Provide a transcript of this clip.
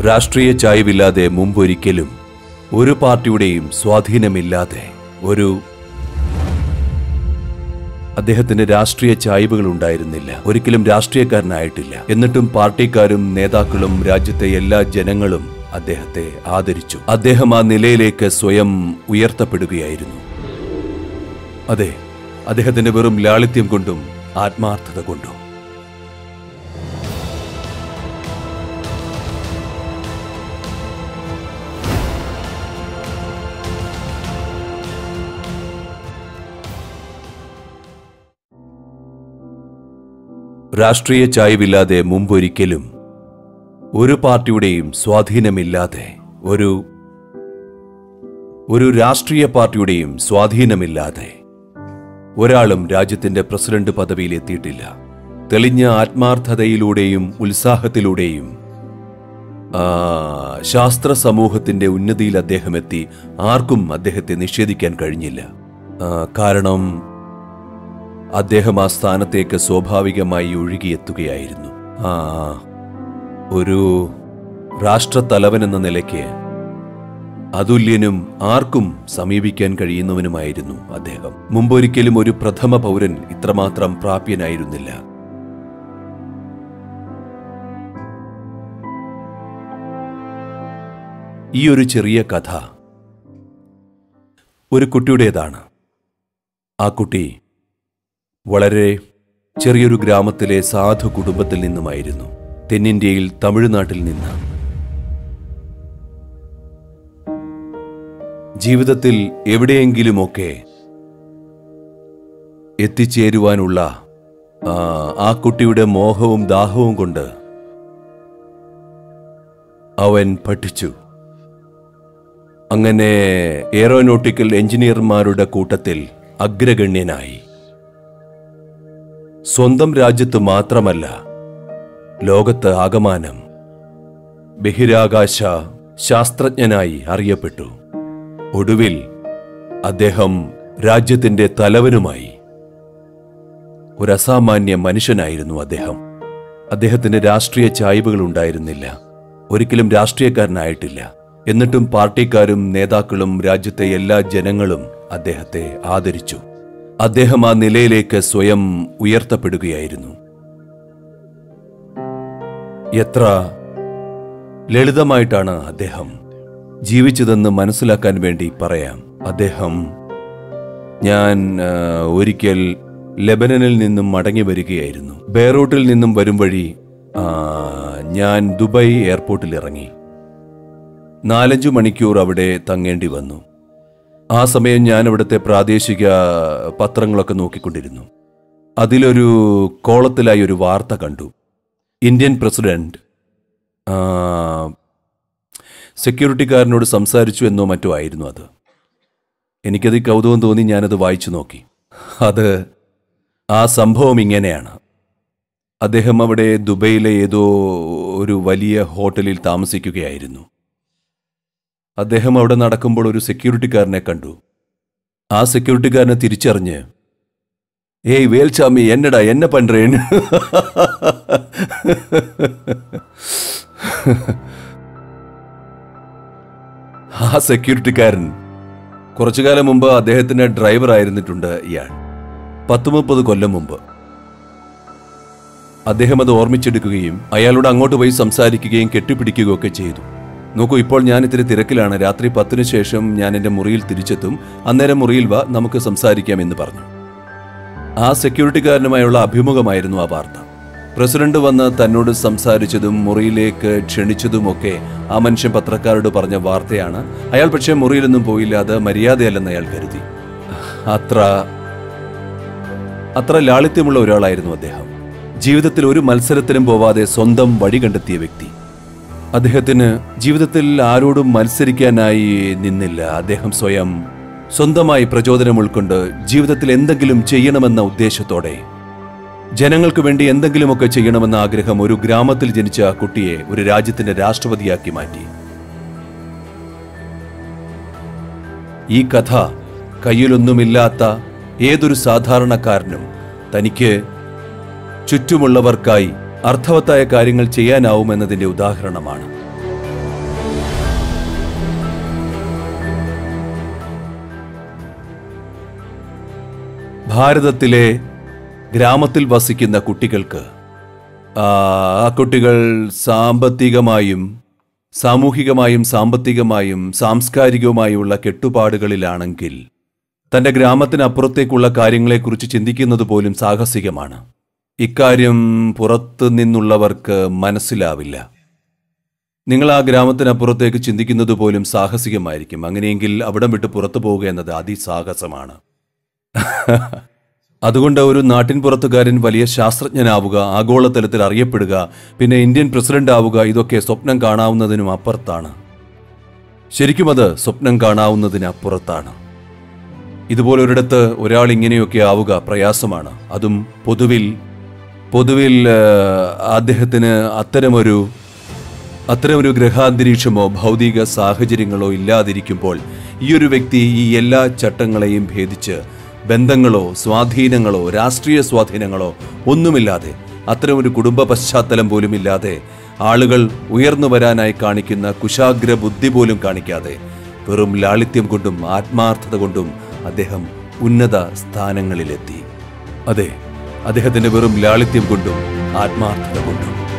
രാഷ്ട്രീയ ചായ്വില്ലാതെ മുമ്പൊരിക്കലും ഒരു പാർട്ടിയുടെയും സ്വാധീനമില്ലാതെ ഒരു അദ്ദേഹത്തിന് രാഷ്ട്രീയ ചായ്വുകൾ ഉണ്ടായിരുന്നില്ല ഒരിക്കലും രാഷ്ട്രീയക്കാരനായിട്ടില്ല എന്നിട്ടും പാർട്ടിക്കാരും നേതാക്കളും രാജ്യത്തെ എല്ലാ ജനങ്ങളും അദ്ദേഹത്തെ ആദരിച്ചു അദ്ദേഹം ആ നിലയിലേക്ക് സ്വയം ഉയർത്തപ്പെടുകയായിരുന്നു അതെ അദ്ദേഹത്തിന്റെ വെറും ലാളിത്യം കൊണ്ടും ആത്മാർത്ഥത കൊണ്ടും രാഷ്ട്രീയ ചായ്വില്ലാതെ മുമ്പൊരിക്കലും ഒരു പാർട്ടിയുടെയും സ്വാധീനമില്ലാതെ ഒരു ഒരു രാഷ്ട്രീയ പാർട്ടിയുടെയും സ്വാധീനമില്ലാതെ ഒരാളും രാജ്യത്തിന്റെ പ്രസിഡന്റ് പദവിയിൽ എത്തിയിട്ടില്ല തെളിഞ്ഞ ആത്മാർത്ഥതയിലൂടെയും ഉത്സാഹത്തിലൂടെയും ആ, ശാസ്ത്ര സമൂഹത്തിന്റെ ഉന്നതിയിൽ അദ്ദേഹം എത്തി ആർക്കും അദ്ദേഹത്തെ നിഷേധിക്കാൻ കഴിഞ്ഞില്ല ആ, കാരണം അദ്ദേഹം ആ സ്ഥാനത്തേക്ക് സ്വാഭാവികമായി ഒഴുകിയെത്തുകയായിരുന്നു ആ ഒരു രാഷ്ട്രത്തലവൻ എന്ന നിലയ്ക്ക് അതുല്യനും ആർക്കും സമീപിക്കാൻ കഴിയുന്നവനുമായിരുന്നു അദ്ദേഹം മുമ്പൊരിക്കലും ഒരു പ്രഥമ പൗരൻ ഇത്രമാത്രം പ്രാപ്യനായിരുന്നില്ല ഈ ഒരു ചെറിയ കഥ ഒരു കുട്ടിയുടേതാണ് ആ കുട്ടി വളരെ ചെറിയൊരു ഗ്രാമത്തിലെ സാധു കുടുംബത്തിൽ നിന്നുമായിരുന്നു തെന്നിന്ത്യയിൽ തമിഴ്നാട്ടിൽ നിന്ന് ജീവിതത്തിൽ എവിടെയെങ്കിലുമൊക്കെ എത്തിച്ചേരുവാനുള്ള ആ, ആ കുട്ടിയുടെ മോഹവും ദാഹവും കൊണ്ട് അവൻ പഠിച്ചു അങ്ങനെ എയറോനോട്ടിക്കൽ എഞ്ചിനീയർമാരുടെ കൂട്ടത്തിൽ അഗ്രഗണ്യനായി സ്വന്തം രാജ്യത്ത് മാത്രമല്ല ലോകത്ത് ആകമാനം ബഹിരാകാശ ശാസ്ത്രജ്ഞനായി അറിയപ്പെട്ടു ഒടുവിൽ അദ്ദേഹം രാജ്യത്തിന്റെ തലവനുമായി ഒരു അസാമാന്യ മനുഷ്യനായിരുന്നു അദ്ദേഹം അദ്ദേഹത്തിന് രാഷ്ട്രീയ ചായ്വുകൾ ഉണ്ടായിരുന്നില്ല ഒരിക്കലും രാഷ്ട്രീയക്കാരനായിട്ടില്ല എന്നിട്ടും പാർട്ടിക്കാരും നേതാക്കളും രാജ്യത്തെ എല്ലാ ജനങ്ങളും അദ്ദേഹത്തെ ആദരിച്ചു അദ്ദേഹം ആ നിലയിലേക്ക് സ്വയം ഉയർത്തപ്പെടുകയായിരുന്നു എത്ര ലളിതമായിട്ടാണ് അദ്ദേഹം ജീവിച്ചതെന്ന് മനസ്സിലാക്കാൻ വേണ്ടി പറയാം അദ്ദേഹം ഞാൻ ആ, ഒരിക്കൽ ലെബനനിൽ നിന്നും മടങ്ങി വരികയായിരുന്നു ബെയ്റൂട്ടിൽ നിന്നും വരും വഴി ആ, ഞാൻ ദുബായ് എയർപോർട്ടിൽ ഇറങ്ങി നാലഞ്ചു മണിക്കൂർ അവിടെ തങ്ങേണ്ടി വന്നു ആ സമയം ഞാൻ അവിടുത്തെ പ്രാദേശിക പത്രങ്ങളൊക്കെ നോക്കിക്കൊണ്ടിരുന്നു അതിലൊരു കോളത്തിലായി ഒരു വാർത്ത കണ്ടു ഇന്ത്യൻ പ്രസിഡന്റ് ആ, സെക്യൂരിറ്റിക്കാരനോട് സംസാരിച്ചു എന്നോ മറ്റോ ആയിരുന്നു അത് എനിക്കത് കൗതുകം തോന്നി ഞാനത് വായിച്ചു നോക്കി അത് ആ സംഭവം ഇങ്ങനെയാണ് അദ്ദേഹം അവിടെ ദുബൈയിലെ ഏതോ ഒരു വലിയ ഹോട്ടലിൽ താമസിക്കുകയായിരുന്നു അദ്ദേഹം അവിടെ നടക്കുമ്പോൾ ഒരു സെക്യൂരിറ്റിക്കാരനെ കണ്ടു ആ സെക്യൂരിറ്റിക്കാരനെ തിരിച്ചറിഞ്ഞ് ഏയ് വേൽച്ചാമി എന്നടാ എന്നെ പண்றேன் ആ സെക്യൂരിറ്റിക്കാരൻ കുറച്ചു കാലം മുമ്പ് അദ്ദേഹത്തിന്റെ ഡ്രൈവർ ആയിരുന്നിട്ടുണ്ട് ഇയാൾ പത്ത് മുപ്പത് കൊല്ലം മുമ്പ് അദ്ദേഹം അത് ഓർമ്മിച്ചെടുക്കുകയും അയാളോട് അങ്ങോട്ട് പോയി സംസാരിക്കുകയും കെട്ടിപ്പിടിക്കുകയും ഒക്കെ ചെയ്തു നോക്കൂ ഇപ്പോൾ ഞാൻ ഇത്തിരി തിരക്കിലാണ് രാത്രി പത്തിനു ശേഷം ഞാൻ എൻ്റെ മുറിയിൽ തിരിച്ചെത്തും അന്നേരം മുറിയിൽ വാ നമുക്ക് സംസാരിക്കാം എന്ന് പറഞ്ഞു ആ സെക്യൂരിറ്റിക്കാരനുമായുള്ള അഭിമുഖമായിരുന്നു ആ വാർത്ത പ്രസിഡന്റ് വന്ന് തന്നോട് സംസാരിച്ചതും മുറിയിലേക്ക് ക്ഷണിച്ചതുമൊക്കെ ആ മനുഷ്യൻ പത്രക്കാരോട് പറഞ്ഞ വാർത്തയാണ് അയാൾ പക്ഷേ മുറിയിലൊന്നും പോയില്ല അത് മര്യാദയല്ലെന്ന് അയാൾ കരുതി അത്ര അത്ര ലാളിത്യമുള്ള ഒരാളായിരുന്നു അദ്ദേഹം ജീവിതത്തിൽ ഒരു മത്സരത്തിനും പോവാതെ സ്വന്തം വഴി കണ്ടെത്തിയ വ്യക്തി അദ്ദേഹത്തിന് ജീവിതത്തിൽ ആരോടും മത്സരിക്കാനായി നിന്നില്ല അദ്ദേഹം സ്വയം സ്വന്തമായി പ്രചോദനം ഉൾക്കൊണ്ട് ജീവിതത്തിൽ എന്തെങ്കിലും ചെയ്യണമെന്ന ഉദ്ദേശത്തോടെ ജനങ്ങൾക്ക് വേണ്ടി എന്തെങ്കിലുമൊക്കെ ചെയ്യണമെന്ന ആഗ്രഹം ഒരു ഗ്രാമത്തിൽ ജനിച്ച ആ കുട്ടിയെ ഒരു രാജ്യത്തിന്റെ രാഷ്ട്രപതിയാക്കി മാറ്റി ഈ കഥ കയ്യിലൊന്നുമില്ലാത്ത ഏതൊരു സാധാരണക്കാരനും തനിക്ക് ചുറ്റുമുള്ളവർക്കായി അർത്ഥവത്തായ കാര്യങ്ങൾ ചെയ്യാനാവുമെന്നതിന്റെ ഉദാഹരണമാണ് ഭാരതത്തിലെ ഗ്രാമത്തിൽ വസിക്കുന്ന കുട്ടികൾക്ക് ആ ആ കുട്ടികൾ സാമ്പത്തികമായും സാമൂഹികമായും സാമ്പത്തികമായും സാംസ്കാരികവുമായുള്ള കെട്ടുപാടുകളിലാണെങ്കിൽ തന്റെ ഗ്രാമത്തിനപ്പുറത്തേക്കുള്ള കാര്യങ്ങളെക്കുറിച്ച് ചിന്തിക്കുന്നത് പോലും സാഹസികമാണ് ഇക്കാര്യം പുറത്തു നിന്നുള്ളവർക്ക് മനസ്സിലാവില്ല നിങ്ങൾ ആ ഗ്രാമത്തിനപ്പുറത്തേക്ക് ചിന്തിക്കുന്നത് പോലും സാഹസികമായിരിക്കും അങ്ങനെയെങ്കിൽ അവിടം വിട്ട് പുറത്തു പോവുക എന്നത് അതിസാഹസമാണ് അതുകൊണ്ട് ഒരു നാട്ടിൻ പുറത്തുകാരൻ വലിയ ശാസ്ത്രജ്ഞനാവുക ആഗോളതലത്തിൽ അറിയപ്പെടുക പിന്നെ ഇന്ത്യൻ പ്രസിഡന്റ് ആവുക ഇതൊക്കെ സ്വപ്നം കാണാവുന്നതിനും അപ്പുറത്താണ് ശരിക്കും അത് സ്വപ്നം കാണാവുന്നതിന് അപ്പുറത്താണ് ഇതുപോലൊരിടത്ത് ഒരാൾ ഇങ്ങനെയൊക്കെ ആവുക പ്രയാസമാണ് അതും പൊതുവിൽ പൊതുവിൽ ആ, അദ്ദേഹത്തിന് അത്തരമൊരു അത്തരമൊരു ഗ്രഹാന്തരീക്ഷമോ ഭൗതിക സാഹചര്യങ്ങളോ ഇല്ലാതിരിക്കുമ്പോൾ ഈ ഒരു വ്യക്തി ഈ എല്ലാ ചട്ടങ്ങളെയും ഭേദിച്ച് ബന്ധങ്ങളോ സ്വാധീനങ്ങളോ രാഷ്ട്രീയ സ്വാധീനങ്ങളോ ഒന്നുമില്ലാതെ അത്തരമൊരു കുടുംബ പശ്ചാത്തലം പോലും ഇല്ലാതെ ആളുകൾ ഉയർന്നു വരാനായി കാണിക്കുന്ന കുശാഗ്ര ബുദ്ധി പോലും കാണിക്കാതെ വെറും ലാളിത്യം കൊണ്ടും ആത്മാർത്ഥത കൊണ്ടും അദ്ദേഹം ഉന്നത സ്ഥാനങ്ങളിലെത്തി അതെ അദ്ദേഹത്തിന്റെ വെറും ലാളിത്യം കൊണ്ടും ആത്മാർത്ഥത കൊണ്ടും